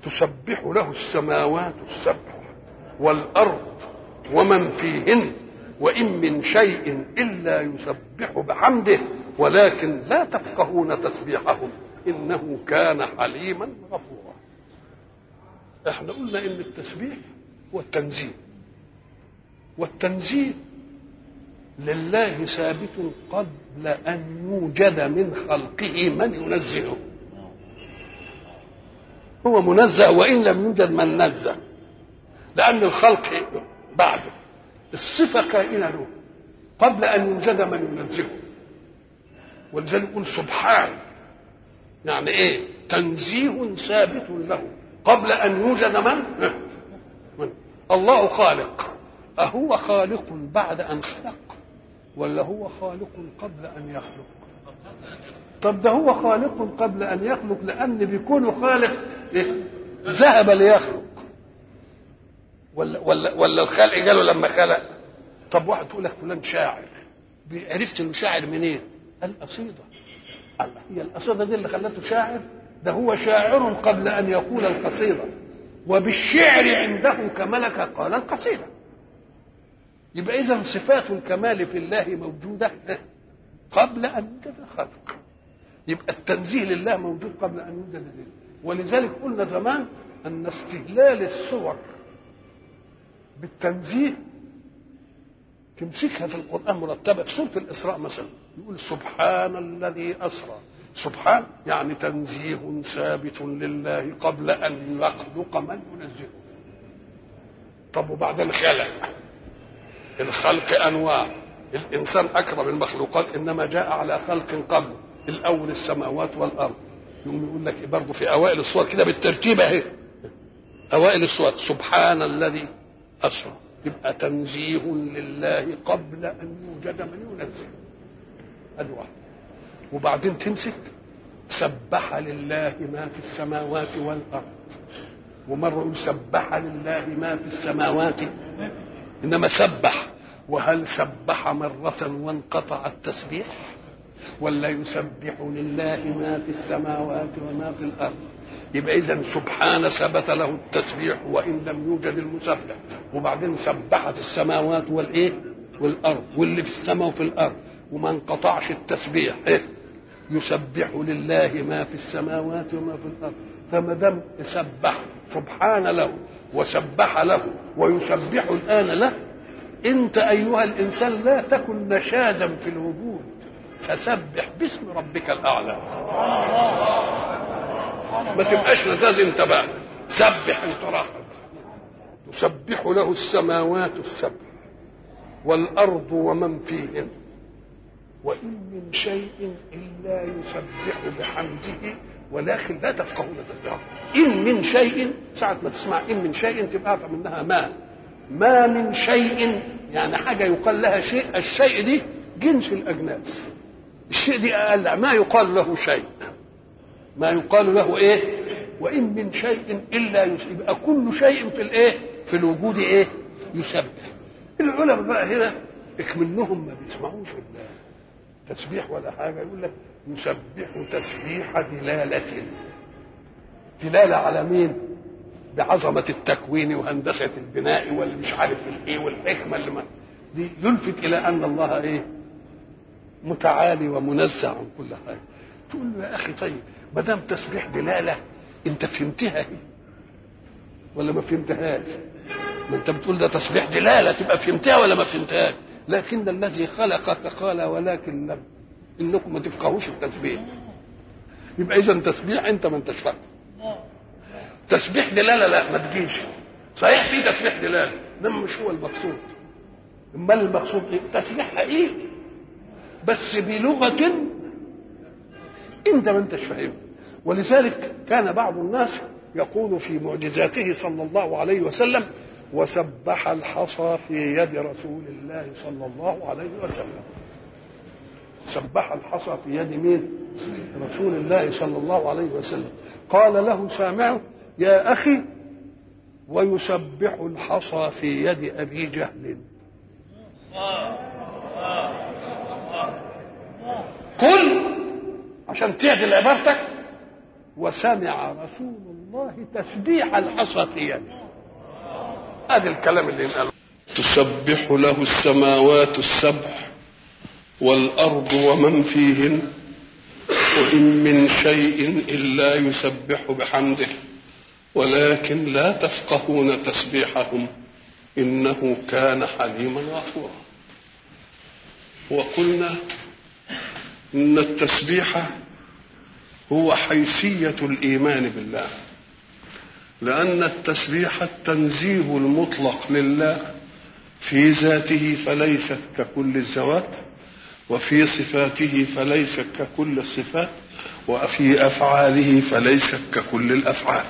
تسبح له السماوات السبع والارض ومن فيهن وان من شيء الا يسبح بحمده ولكن لا تفقهون تسبيحهم انه كان حليما غفورا احنا قلنا ان التسبيح هو التنزيه والتنزيه لله ثابت قبل ان يوجد من خلقه من ينزهه هو منزه وان لم يوجد من نزه لان الخلق بعده الصفه كائنه له قبل ان يوجد من ينزهه ولذلك يقول سبحان يعني ايه تنزيه ثابت له قبل ان يوجد من, من؟ الله خالق أهو خالق بعد أن خلق ولا هو خالق قبل أن يخلق طب ده هو خالق قبل أن يخلق لأن بيكون خالق إيه؟ ذهب ليخلق ولا ولا ولا الخلق جاله لما خلق طب واحد تقول لك فلان شاعر عرفت انه شاعر منين؟ القصيده الله هي القصيده دي اللي خلته شاعر ده هو شاعر قبل ان يقول القصيده وبالشعر عنده كملكه قال القصيده يبقى اذا صفات الكمال في الله موجوده قبل ان يوجد الخلق يبقى التنزيه لله موجود قبل ان يوجد الدين ولذلك قلنا زمان ان استهلال الصور بالتنزيه تمسكها في القران مرتبه في سوره الاسراء مثلا يقول سبحان الذي اسرى سبحان يعني تنزيه ثابت لله قبل ان يخلق من ينزهه طب وبعدين خلق الخلق انواع الانسان اكرم المخلوقات انما جاء على خلق قبل الاول السماوات والارض يقوم يقول لك برضه في اوائل الصور كده بالترتيب اهي اوائل الصور سبحان الذي اسرى يبقى تنزيه لله قبل ان يوجد من ينزه ادي واحد وبعدين تمسك سبح لله ما في السماوات والارض ومره يقول سبح لله ما في السماوات انما سبح وهل سبح مرة وانقطع التسبيح ولا يسبح لله ما في السماوات وما في الأرض يبقى إذا سبحان ثبت له التسبيح وإن لم يوجد المسبح وبعدين سبحت السماوات والإيه والأرض واللي في السماء وفي الأرض وما انقطعش التسبيح إيه؟ يسبح لله ما في السماوات وما في الأرض فما دام سبح سبحان له وسبح له ويسبح الآن له أنت أيها الإنسان لا تكن نشازا في الوجود فسبح باسم ربك الأعلى ما تبقاش نزاز انت بقى سبح انت راحت تسبح له السماوات السبع والأرض ومن فيهن وإن من شيء إلا يسبح بحمده ولكن لا تفقهون تسبيحه إن من شيء ساعة ما تسمع إن من شيء تبقى أعرف منها ما ما من شيء يعني حاجة يقال لها شيء الشيء دي جنس الأجناس الشيء دي أقل ما يقال له شيء ما يقال له إيه وإن من شيء إلا يسبح يبقى كل شيء في الإيه في الوجود إيه يسبح العلماء بقى هنا اكمنهم ما بيسمعوش تسبيح ولا حاجة يقول لك يسبح تسبيح دلالة دلالة على مين؟ بعظمة التكوين وهندسة البناء واللي مش عارف الايه والحكمة اللي ما دي يلفت إلى أن الله إيه؟ متعالي ومنزه عن كل حاجة تقول له يا أخي طيب ما دام تسبيح دلالة أنت فهمتها إيه؟ ولا ما فهمتهاش؟ ما أنت بتقول ده تسبيح دلالة تبقى فهمتها ولا ما فهمتهاش؟ لكن الذي خلقك قال ولكن لم انكم ما تفقهوش التسبيح يبقى اذا تسبيح انت ما انتش فاهم تسبيح دلاله لا ما تجيش صحيح في تسبيح دلاله انما مش هو المقصود امال المقصود ايه تسبيح حقيقي بس بلغه انت ما انتش فاهمها ولذلك كان بعض الناس يقول في معجزاته صلى الله عليه وسلم وسبح الحصى في يد رسول الله صلى الله عليه وسلم سبح الحصى في يد مين رسول الله صلى الله عليه وسلم قال له سامعه يا أخي ويسبح الحصى في يد أبي جهل قل عشان تعدل عبارتك وسمع رسول الله تسبيح الحصى في يده هذا الكلام اللي ينقال تسبح له السماوات السبع والأرض ومن فيهن وإن من شيء إلا يسبح بحمده ولكن لا تفقهون تسبيحهم إنه كان حليما غفورا وقلنا إن التسبيح هو حيثية الإيمان بالله لأن التسبيح التنزيه المطلق لله في ذاته فليست ككل الذوات وفي صفاته فليست ككل الصفات وفي أفعاله فليست ككل الأفعال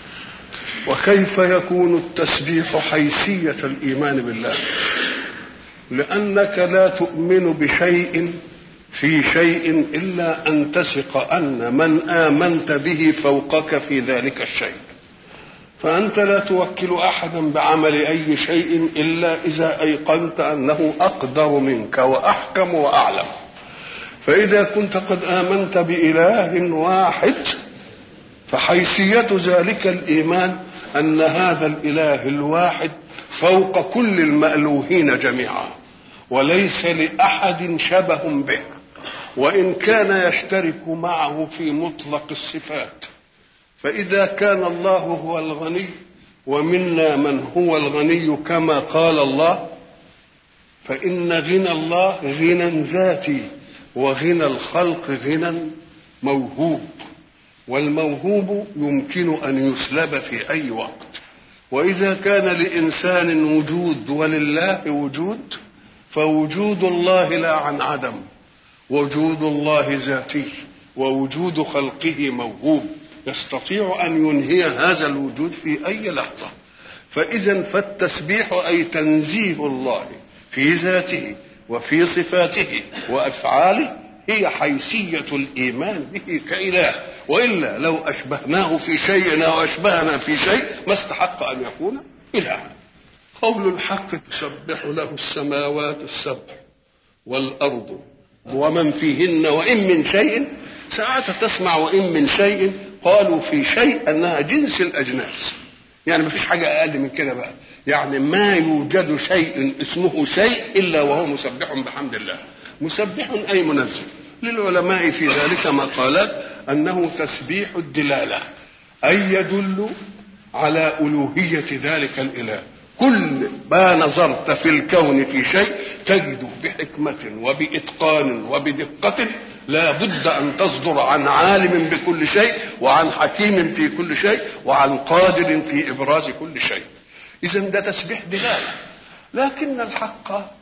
وكيف يكون التسبيح حيثية الإيمان بالله لأنك لا تؤمن بشيء في شيء إلا أن تثق أن من آمنت به فوقك في ذلك الشيء فأنت لا توكل أحدا بعمل أي شيء إلا إذا أيقنت أنه أقدر منك وأحكم وأعلم فإذا كنت قد آمنت بإله واحد فحيثية ذلك الإيمان أن هذا الإله الواحد فوق كل المألوهين جميعا وليس لأحد شبه به وإن كان يشترك معه في مطلق الصفات فإذا كان الله هو الغني ومنا من هو الغني كما قال الله فإن غنى الله غنى ذاتي وغنى الخلق غنى موهوب والموهوب يمكن أن يسلب في أي وقت وإذا كان لإنسان وجود ولله وجود فوجود الله لا عن عدم وجود الله ذاتي ووجود خلقه موهوب يستطيع أن ينهي هذا الوجود في أي لحظة فإذا فالتسبيح أي تنزيه الله في ذاته وفي صفاته وأفعاله هي حيثية الإيمان به كإله وإلا لو أشبهناه في شيء أو أشبهنا في شيء ما استحق أن يكون إلها قول الحق تسبح له السماوات السبع والأرض ومن فيهن وإن من شيء ساعات تسمع وإن من شيء قالوا في شيء أنها جنس الأجناس يعني ما فيش حاجة أقل من كده بقى يعني ما يوجد شيء اسمه شيء إلا وهو مسبح بحمد الله مسبح أي منزه للعلماء في ذلك مقالات أنه تسبيح الدلالة أي يدل على ألوهية ذلك الإله كل ما نظرت في الكون في شيء تجد بحكمة وبإتقان وبدقة لا بد أن تصدر عن عالم بكل شيء وعن حكيم في كل شيء وعن قادر في إبراز كل شيء إذا ده تسبيح دلالة لكن الحق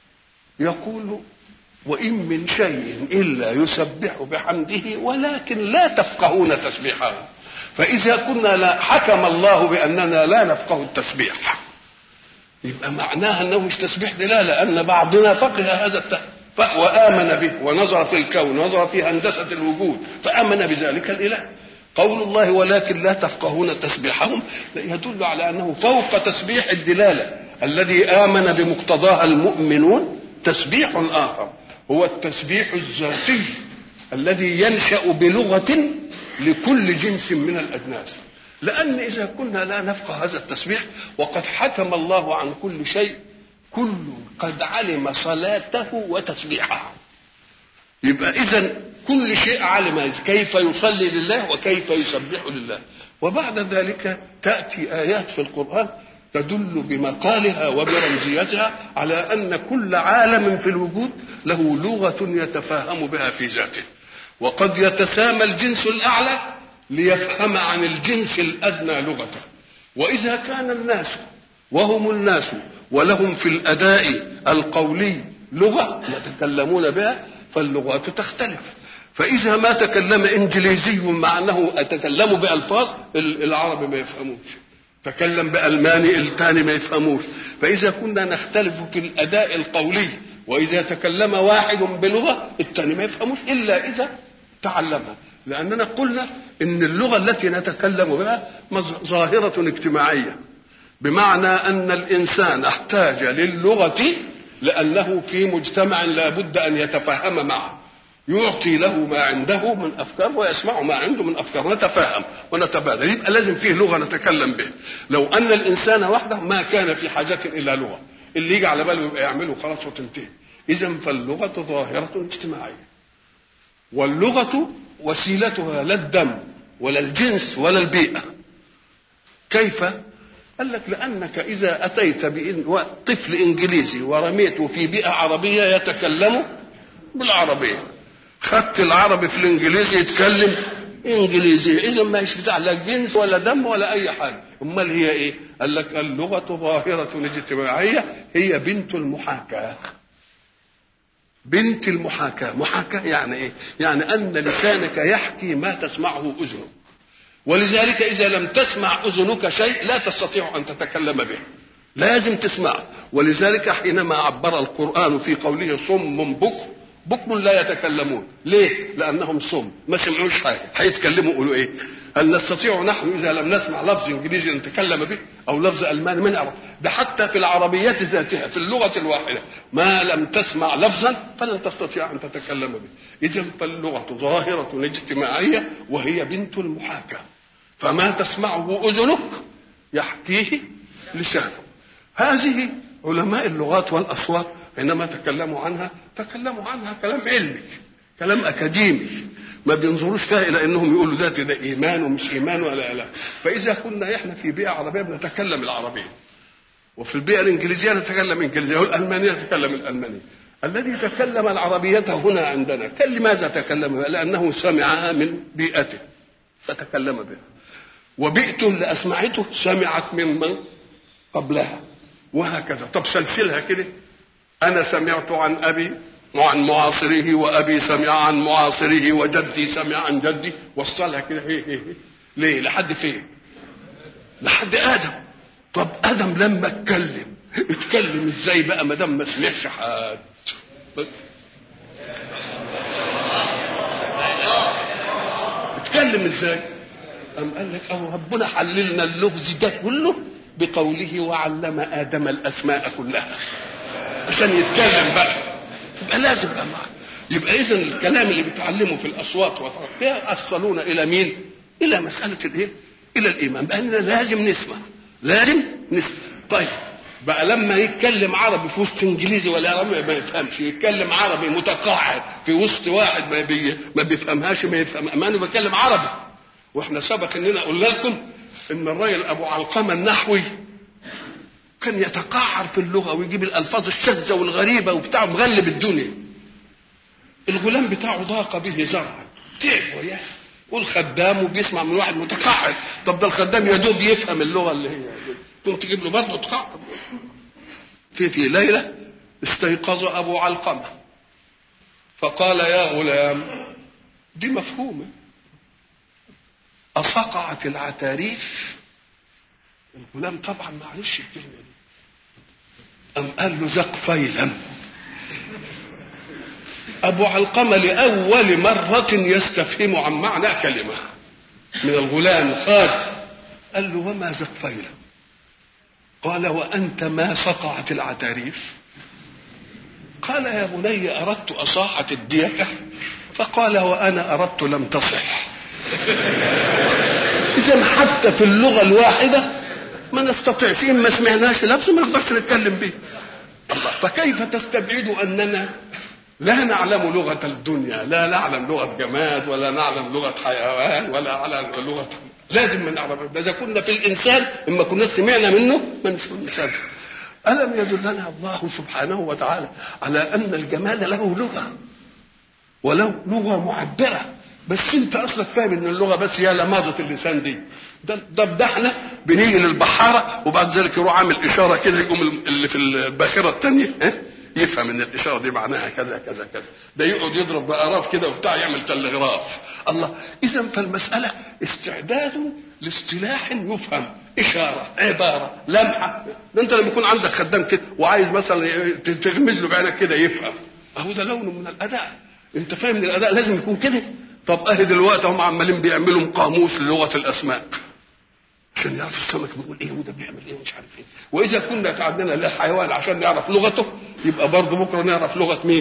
يقول وإن من شيء إلا يسبح بحمده ولكن لا تفقهون تسبيحه فإذا كنا لا حكم الله بأننا لا نفقه التسبيح يبقى معناها أنه مش تسبيح دلالة أن بعضنا فقه هذا التسبيح وآمن به ونظر في الكون ونظر في هندسة الوجود فآمن بذلك الإله قول الله ولكن لا تفقهون تسبيحهم يدل على أنه فوق تسبيح الدلالة الذي آمن بمقتضاها المؤمنون تسبيح آخر هو التسبيح الذاتي الذي ينشأ بلغة لكل جنس من الأجناس لأن إذا كنا لا نفقه هذا التسبيح وقد حكم الله عن كل شيء كل قد علم صلاته وتسبيحه يبقى إذا كل شيء علم كيف يصلي لله وكيف يسبح لله وبعد ذلك تأتي آيات في القرآن تدل بمقالها وبرمزيتها على أن كل عالم في الوجود له لغة يتفاهم بها في ذاته وقد يتسامى الجنس الأعلى ليفهم عن الجنس الأدنى لغته وإذا كان الناس وهم الناس ولهم في الأداء القولي لغة يتكلمون بها فاللغات تختلف فإذا ما تكلم إنجليزي مع أنه أتكلم بألفاظ العرب ما يفهموش تكلم بألماني الثاني ما يفهموش فإذا كنا نختلف في الأداء القولي وإذا تكلم واحد بلغة الثاني ما يفهموش إلا إذا تعلمها لأننا قلنا إن اللغة التي نتكلم بها ظاهرة اجتماعية بمعنى أن الإنسان احتاج للغة لأنه في مجتمع لا بد أن يتفهم معه يعطي له ما عنده من افكار ويسمع ما عنده من افكار نتفاهم ونتبادل يبقى لازم فيه لغه نتكلم بها لو ان الانسان وحده ما كان في حاجه الى لغه اللي يجي على باله يبقى يعمله خلاص وتنتهي اذا فاللغه ظاهره اجتماعيه واللغه وسيلتها لا الدم ولا الجنس ولا البيئه كيف قال لك لانك اذا اتيت طفل انجليزي ورميته في بيئه عربيه يتكلم بالعربيه خدت العربي في الانجليزي يتكلم انجليزي اذا ما هيش بتاع لا جنس ولا دم ولا اي حاجه امال هي ايه قال لك اللغه ظاهره اجتماعيه هي بنت المحاكاه بنت المحاكاه محاكاه يعني ايه يعني ان لسانك يحكي ما تسمعه اذنك ولذلك اذا لم تسمع اذنك شيء لا تستطيع ان تتكلم به لازم تسمعه ولذلك حينما عبر القران في قوله صم بكم بكم لا يتكلمون ليه لانهم صم ما سمعوش حاجه هيتكلموا يقولوا ايه هل نستطيع نحن اذا لم نسمع لفظ انجليزي نتكلم به او لفظ الماني ما نعرف ده حتى في العربيات ذاتها في اللغه الواحده ما لم تسمع لفظا فلن تستطيع ان تتكلم به اذا فاللغه ظاهره اجتماعيه وهي بنت المحاكاه فما تسمعه اذنك يحكيه لسانك هذه علماء اللغات والاصوات حينما تكلموا عنها تكلموا عنها كلام علمي كلام اكاديمي ما بينظروش فيها الى انهم يقولوا ده ده ايمان ومش ايمان ولا لا فاذا كنا احنا في بيئه عربيه بنتكلم العربيه وفي البيئه الانجليزيه نتكلم انجليزيه والالمانيه نتكلم الالمانيه الذي تكلم العربية هنا عندنا كان لماذا تكلم لأنه سمعها من بيئته فتكلم بها وبيئته اللي أسمعته سمعت من من قبلها وهكذا طب سلسلها كده أنا سمعت عن أبي وعن معاصره وأبي سمع عن معاصره وجدي سمع عن جدي وصلها كده هي هي هي. ليه لحد فين لحد آدم طب آدم لما اتكلم اتكلم ازاي بقى ما دام ما سمعش حد اتكلم ازاي أم قال لك أهو ربنا حللنا اللغز ده كله بقوله وعلم آدم الأسماء كلها عشان يتكلم بقى يبقى لازم بقى معه يبقى إذا الكلام اللي بيتعلمه في الأصوات وطرقها أصلونا إلى مين؟ إلى مسألة الإيه؟ إلى الإيمان بأننا لازم نسمع لازم نسمع طيب بقى لما يتكلم عربي في وسط انجليزي ولا عربي ما يفهمش يتكلم عربي متقاعد في وسط واحد ما, بي ما بيفهمهاش ما يفهم ما انا بتكلم عربي واحنا سبق اننا قلنا لكم ان الراجل ابو علقمه النحوي كان يتقعر في اللغه ويجيب الالفاظ الشاذه والغريبه وبتاع مغلب الدنيا الغلام بتاعه ضاق به زرعا تعب وياه والخدام وبيسمع من واحد متقاعد طب ده الخدام يا دوب يفهم اللغه اللي هي تقوم تجيب له برضه تقاعد في في ليله استيقظ ابو علقمه فقال يا غلام دي مفهومه أصقعت العتاريف الغلام طبعا معلش الكلمة دي أم قال له زق فيلا أبو علقمة لأول مرة يستفهم عن معنى كلمة من الغلام قال قال له وما زق فيلا قال وأنت ما صقعت العتاريف قال يا بني أردت أصاحة الديكة فقال وأنا أردت لم تصح إذا حتى في اللغة الواحدة ما نستطيعش إن ما سمعناش لفظ ما نقدرش نتكلم به الله فكيف تستبعد أننا لا نعلم لغة الدنيا لا نعلم لغة جماد ولا نعلم لغة حيوان ولا نعلم لغة لازم من نعرف إذا كنا في الإنسان إما كنا سمعنا منه ما نسمعش ألم يدلنا الله سبحانه وتعالى على أن الجمال له لغة وله لغة معبرة بس انت اصلك فاهم ان اللغه بس هي لماضه اللسان دي ده ده, ده احنا بنيجي للبحاره وبعد ذلك يروح عامل اشاره كده يقوم اللي في الباخره الثانيه اه؟ يفهم ان الاشاره دي معناها كذا كذا كذا ده يقعد يضرب بقرات كده وبتاع يعمل تلغراف الله اذا فالمساله استعداد لاصطلاح يفهم اشاره عباره لمحه ده انت لما يكون عندك خدام كده وعايز مثلا تغمز له بعينك كده يفهم اهو ده لون من الاداء انت فاهم ان الاداء لازم يكون كده طب اهي دلوقتي هم عمالين بيعملوا قاموس للغه الاسماك عشان يعرفوا السمك بيقول ايه وده بيعمل ايه ومش عارف ايه واذا كنا تعدنا للحيوان عشان نعرف لغته يبقى برضه بكره نعرف لغه مين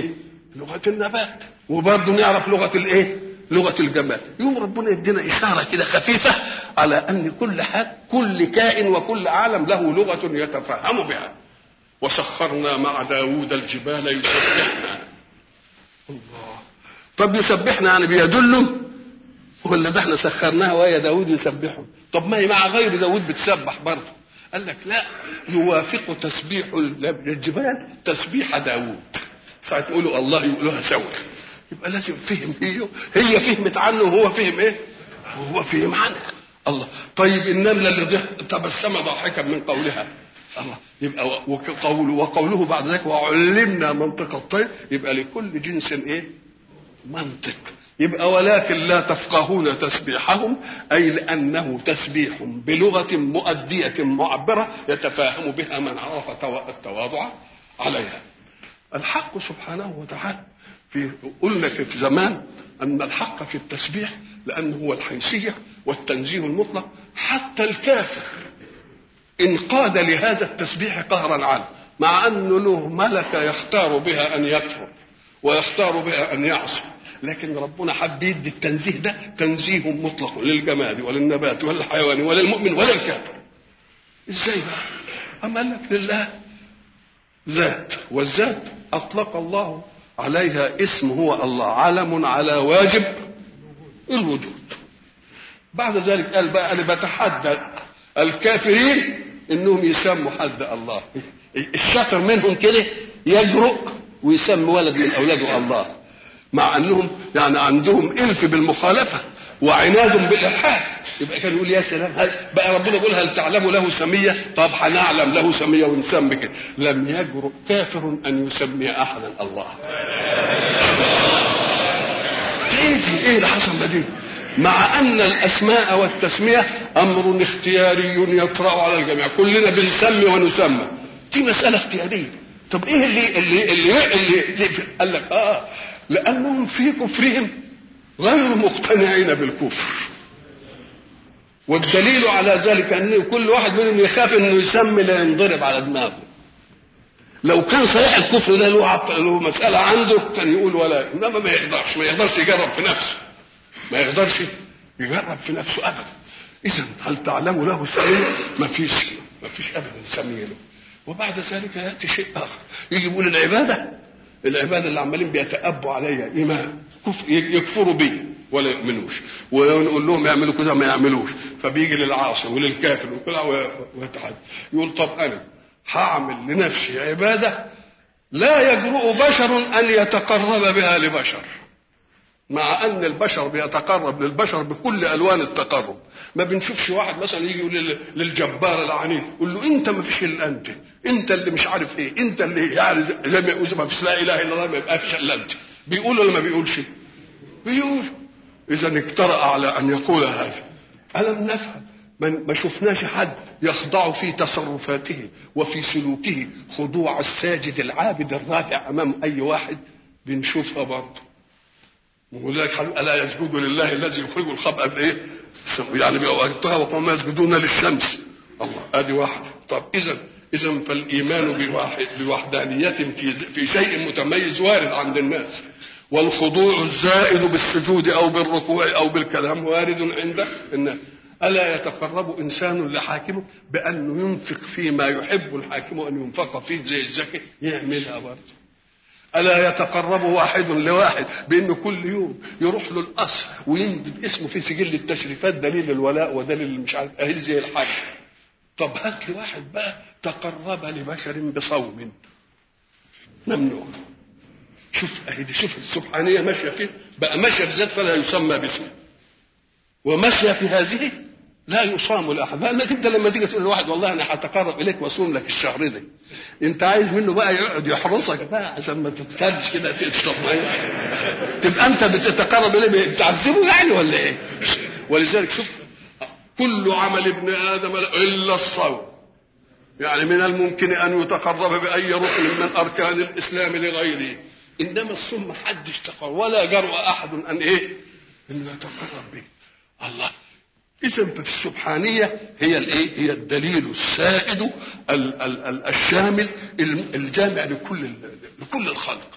لغه النبات وبرضه نعرف لغه الايه لغه الجماد يوم ربنا يدينا اشاره كده خفيفه على ان كل حاجه كل كائن وكل عالم له لغه يتفهم بها وسخرنا مع داوود الجبال يسبحنا الله طب يسبحنا يعني بيدله ولا ده احنا سخرناها ويا داوود يسبحه طب ما هي مع غير داوود بتسبح برضه قال لك لا يوافق تسبيح الجبال تسبيح داوود ساعة يقولوا الله يقولوها سوا يبقى لازم فهم هي هي فهمت عنه وهو فهم ايه وهو فهم عنها الله طيب النملة اللي ضحك تبسم ضاحكا من قولها الله يبقى وقوله وقوله بعد ذلك وعلمنا منطق الطير يبقى لكل جنس ايه منطق يبقى ولكن لا تفقهون تسبيحهم أي لأنه تسبيح بلغة مؤدية معبرة يتفاهم بها من عرف التواضع عليها الحق سبحانه وتعالى في قلنا في زمان أن الحق في التسبيح لأنه هو الحيثية والتنزيه المطلق حتى الكافر انقاد لهذا التسبيح قهرا عنه مع أنه له ملكة يختار بها أن يكفر ويختار بها أن يعصي لكن ربنا حب يدي التنزيه ده تنزيه مطلق للجماد وللنبات وللحيوان وللمؤمن وللكافر ازاي بقى اما قال لك لله ذات والذات اطلق الله عليها اسم هو الله علم على واجب الوجود بعد ذلك قال بقى انا بتحدى الكافرين انهم يسموا حد الله الشاطر منهم كده يجرؤ ويسمي ولد من اولاده الله مع انهم يعني عندهم الف بالمخالفه وعناد بالالحاد يبقى كان يقول يا سلام هل بقى ربنا يقول هل تعلم له سميه طب هنعلم له سميه ونسمي كده لم يجرؤ كافر ان يسمي احدا الله ايه دي ايه اللي حصل دي مع ان الاسماء والتسميه امر اختياري يطرا على الجميع كلنا بنسمي ونسمى دي مساله اختياريه طب ايه اللي اللي اللي, اللي, اللي قال لك اه لانهم في كفرهم غير مقتنعين بالكفر والدليل على ذلك ان كل واحد منهم يخاف انه يسمي لا ينضرب على دماغه لو كان صحيح الكفر ده له له مساله عنده كان يقول ولا انما ما يقدرش ما يقدرش يجرب في نفسه ما يقدرش يجرب في نفسه ابدا اذا هل تعلم له سميه ما فيش ما فيش ابدا سميه له وبعد ذلك ياتي شيء اخر يجي يقول العباده العبادة اللي عمالين بيتأبوا عليها إيمان يكفروا بي ولا يؤمنوش ونقول لهم يعملوا كذا ما يعملوش فبيجي للعاصي وللكافر وكذا ويتحدى يقول طب أنا هعمل لنفسي عبادة لا يجرؤ بشر أن يتقرب بها لبشر مع ان البشر بيتقرب للبشر بكل الوان التقرب ما بنشوفش واحد مثلا يجي يقول للجبار العنيد يقول له انت ما فيش الا انت انت اللي مش عارف ايه انت اللي يعني زي ما يقول ما فيش لا اله الا الله ما يبقاش الا انت بيقول ولا ما بيقولش بيقول اذا اجترأ على ان يقول هذا الم نفهم ما شفناش حد يخضع في تصرفاته وفي سلوكه خضوع الساجد العابد الراكع امام اي واحد بنشوفها برضه ولذلك الا يسجد لله الذي يخرج الخبأ بايه؟ يعني بوقتها وقوم يسجدون للشمس الله ادي واحده طب اذا اذا فالايمان بواحد بوحدانيه في في شيء متميز وارد عند الناس والخضوع الزائد بالسجود او بالركوع او بالكلام وارد عند الناس الا يتقرب انسان لحاكمه بانه ينفق فيما يحب الحاكم ان ينفق فيه زي الزكاه يعملها برضه ألا يتقرب واحد لواحد بأنه كل يوم يروح له القصر ويندب اسمه في سجل التشريفات دليل الولاء ودليل مش عارف أهل زي الحاج طب هات لي واحد بقى تقرب لبشر بصوم ممنوع شوف اهي شوف السبحانية ماشية فيه بقى ماشية بذات فلا يسمى باسمه وماشية في هذه لا يصام لاحد لانك انت لما تيجي تقول لواحد والله انا هتقرب اليك واصوم لك الشهر ده انت عايز منه بقى يقعد يحرسك بقى عشان ما تتفرج كده تشرب ميه تبقى انت بتتقرب اليه بتعذبه يعني ولا ايه ولذلك شوف كل عمل ابن ادم الا الصوم يعني من الممكن ان يتقرب باي ركن من اركان الاسلام لغيره انما الصوم ما حدش تقرب ولا جرؤ احد ان ايه انه يتقرب به الله اذا فالسبحانيه هي الايه هي الدليل السائد ال ال ال الشامل الجامع لكل لكل الخلق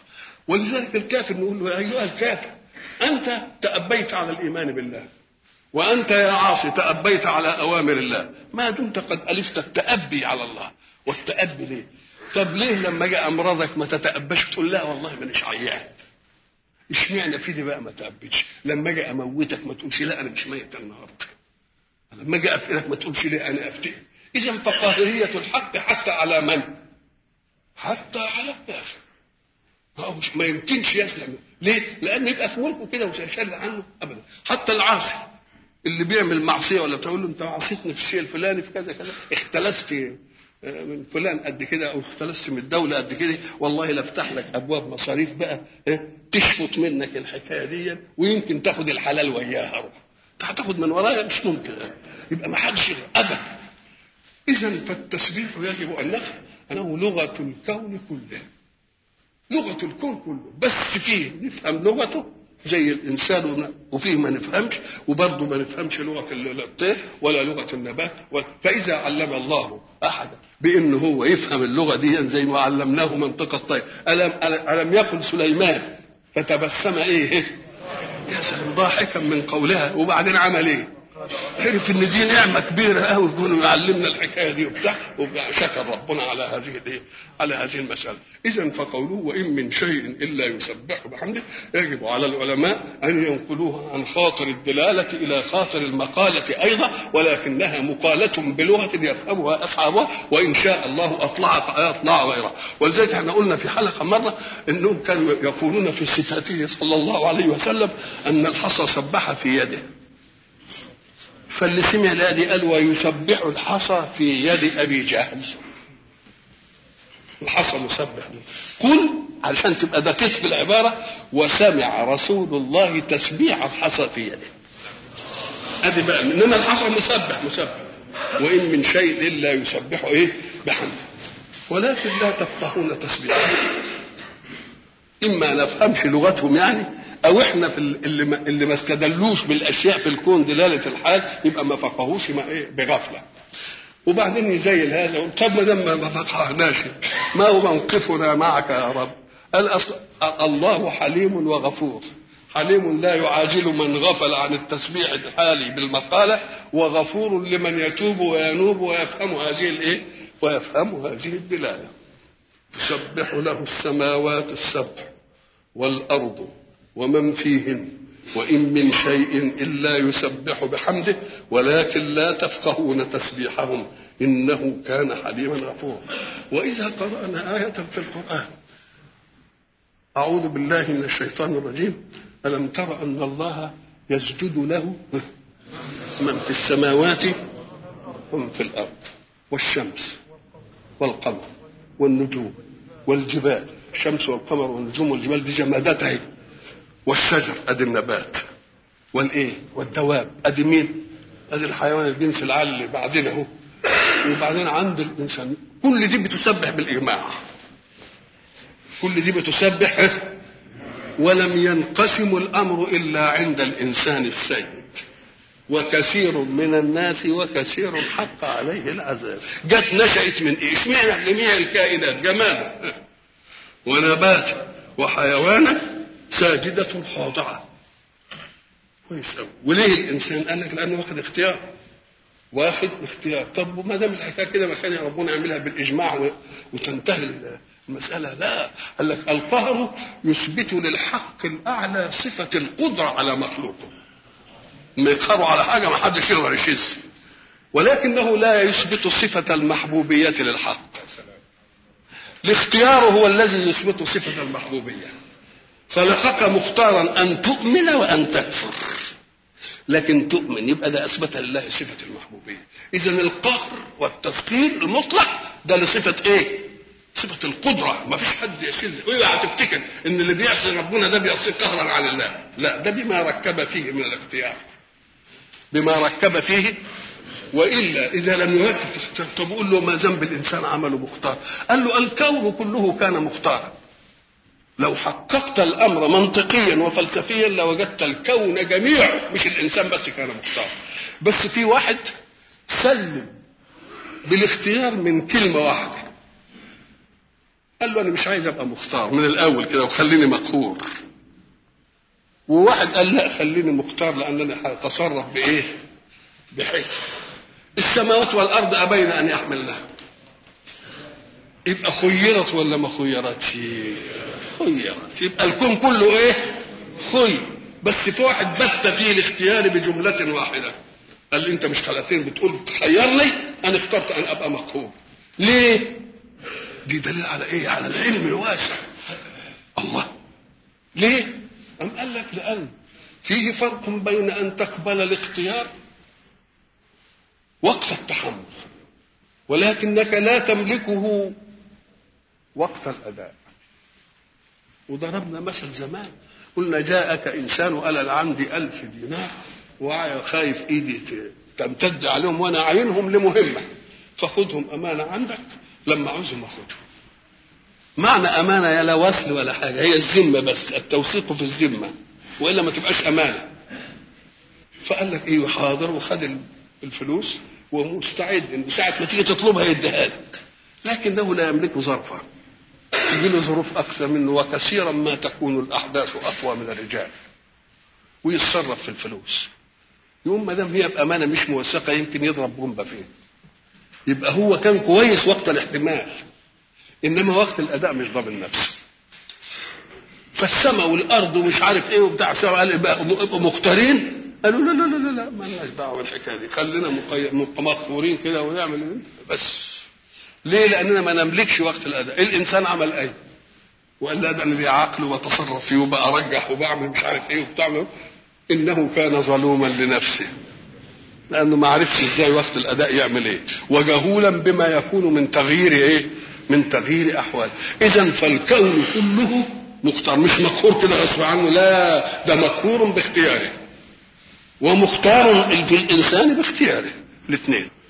ولذلك الكافر نقول له يا ايها الكافر انت تأبيت على الايمان بالله وانت يا عاصي تأبيت على اوامر الله ما دمت قد الفت التأبي على الله والتأبي ليه طب ليه لما جاء امراضك ما تتأباش تقول لا والله مانيش عيان اشمعنى في دي بقى ما تأبيش لما اجي اموتك ما تقولش لا انا مش ميت النهارده لما اجي افتنك ما تقولش لا انا افتن اذا فقاهريه الحق حتى على من حتى على الكافر ما هو مش ما يمكنش يسلم ليه لان يبقى في ملكه كده ومش هيشل عنه ابدا حتى العاصي اللي بيعمل معصيه ولا بتقول له انت عصيتني في الشيء الفلاني في كذا كذا اختلست من فلان قد كده او اختلست من الدوله قد كده والله لافتح لك ابواب مصاريف بقى اه تشفط منك الحكايه دي ويمكن تاخد الحلال وياها روح هتاخد من ورايا مش ممكن يبقى ما حدش ابدا اذا فالتسبيح يجب ان نفهم انه لغه الكون كله لغه الكون كله بس فيه نفهم لغته زي الانسان وفيه ما نفهمش وبرضه ما نفهمش لغه الطير ولا لغه النبات فاذا علم الله احدا بان هو يفهم اللغه دي زي ما علمناه منطق الطير الم الم يقل سليمان فتبسم ايه يا سلام ضاحكا من قولها وبعدين عمل ايه؟ عرف ان دي نعمه كبيره قوي يكونوا يعلمنا الحكايه دي وبتاع وشكر ربنا على هذه الايه؟ على هذه المساله. اذا فقوله وان من شيء الا يسبح بحمده يجب على العلماء ان ينقلوها عن خاطر الدلاله الى خاطر المقاله ايضا ولكنها مقاله بلغه يفهمها اصحابها وان شاء الله اطلع اطلع غيرها ولذلك احنا قلنا في حلقه مره انهم كانوا يقولون في صفاته صلى الله عليه وسلم ان الحصى سبح في يده فاللي سمع الآية قال ويسبح الحصى في يد أبي جهل الحصى مسبح قل علشان تبقى دقيق في العبارة وسمع رسول الله تسبيح الحصى في يده ادي بقى انما الحصى مسبح مسبح وان من شيء الا يسبح ايه بحمده ولكن لا تفقهون تسبيحه اما نفهمش لغتهم يعني او احنا في اللي ما, اللي ما استدلوش بالاشياء في الكون دلاله الحال يبقى ما فقهوش ما ايه بغفله وبعدين يزيل هذا طب ما دام ما فقهناش ما هو موقفنا معك يا رب قال الله حليم وغفور حليم لا يعاجل من غفل عن التسبيح الحالي بالمقالة وغفور لمن يتوب وينوب ويفهم هذه الايه ويفهم هذه الدلالة تسبح له السماوات السبع والأرض ومن فيهن وإن من شيء إلا يسبح بحمده ولكن لا تفقهون تسبيحهم إنه كان حليما غفورا وإذا قرأنا آية في القرآن أعوذ بالله من الشيطان الرجيم ألم تر أن الله يسجد له من في السماوات ومن في الأرض والشمس والقمر والنجوم والجبال الشمس والقمر والنجوم والجبال دي جمادات اهي والشجر ادي النبات والايه والدواب ادي مين ادي الحيوان الجنس العالي اللي بعدين اهو وبعدين عند الانسان كل دي بتسبح بالاجماع كل دي بتسبح ولم ينقسم الامر الا عند الانسان السيد وكثير من الناس وكثير حق عليه العذاب جت نشأت من ايه اشمعنى جميع الكائنات جمالا ونباتا وحيوانا ساجدة خاضعة كويس قوي وليه الانسان قال لك لانه واخد اختيار واخد اختيار طب وما دام الحكايه كده ما كان ربنا يعملها بالاجماع وتنتهي المساله لا قال لك القهر يثبت للحق الاعلى صفه القدره على مخلوقه ما يقهروا على حاجه ما حدش يقدر يشز ولكنه لا يثبت صفه المحبوبيه للحق الاختيار هو الذي يثبت صفه المحبوبيه خلقك مختارا ان تؤمن وان تكفر لكن تؤمن يبقى ده اثبت لله صفه المحبوبيه اذا القهر والتسخير المطلق ده لصفه ايه صفه القدره ما فيش حد يشذ اوعى تفتكر ان اللي بيعصي ربنا ده بيعصي قهرا على الله لا ده بما ركب فيه من الاختيار بما ركب فيه والا اذا لم يركب في الاختيار طب قول له ما ذنب الانسان عمله مختار قال له الكون كله كان مختارا لو حققت الامر منطقيا وفلسفيا لوجدت الكون جميع مش الانسان بس كان مختار بس في واحد سلم بالاختيار من كلمه واحده قال له انا مش عايز ابقى مختار من الاول كده وخليني مقهور وواحد قال لا خليني مختار لانني هتصرف بايه بحكمه السماوات والارض ابين ان يحملنها يبقى خيرت ولا ما خيرتش خيرت يبقى الكون كله ايه خير بس في واحد بث فيه الاختيار بجملة واحدة قال لي انت مش خلقتين بتقول تخيرني انا اخترت ان ابقى مقهور ليه دي دليل على ايه على العلم الواسع الله ليه أم قال لك لأن فيه فرق بين أن تقبل الاختيار وقت التحمل ولكنك لا تملكه وقت الأداء وضربنا مثل زمان قلنا جاءك إنسان وقال أنا عندي ألف دينار وخايف إيدي تمتد عليهم وأنا عينهم لمهمة فخذهم أمانة عندك لما عاوزهم أخذهم معنى أمانة يا لا وصل ولا حاجة هي الذمة بس التوثيق في الذمة وإلا ما تبقاش أمانة فقال لك إيه حاضر وخد الفلوس ومستعد إن ساعة ما تيجي تطلبها يديها لك لكنه لا يملك ظرفا يجي له ظروف أكثر منه وكثيرا ما تكون الأحداث أقوى من الرجال ويتصرف في الفلوس يقوم ما دام هي بأمانة مش موثقة يمكن يضرب بومبا فيه يبقى هو كان كويس وقت الاحتمال انما وقت الاداء مش ضامن نفس فالسماء والارض ومش عارف ايه وبتاع سوا قال يبقوا مختارين قالوا لا لا لا لا, لا ما لناش دعوه بالحكايه دي خلينا مقهورين كده ونعمل بس ليه لاننا ما نملكش وقت الاداء الانسان عمل ايه وقال لا ده انا لي عقل وتصرف فيه وبقى ارجح وبعمل مش عارف ايه وبتاع انه كان ظلوما لنفسه لانه ما عرفش ازاي وقت الاداء يعمل ايه وجهولا بما يكون من تغيير ايه من تغيير احوال اذا فالكون كله مختار مش مقهور كده غصب عنه لا ده مقهور باختياره ومختار في الانسان باختياره الاثنين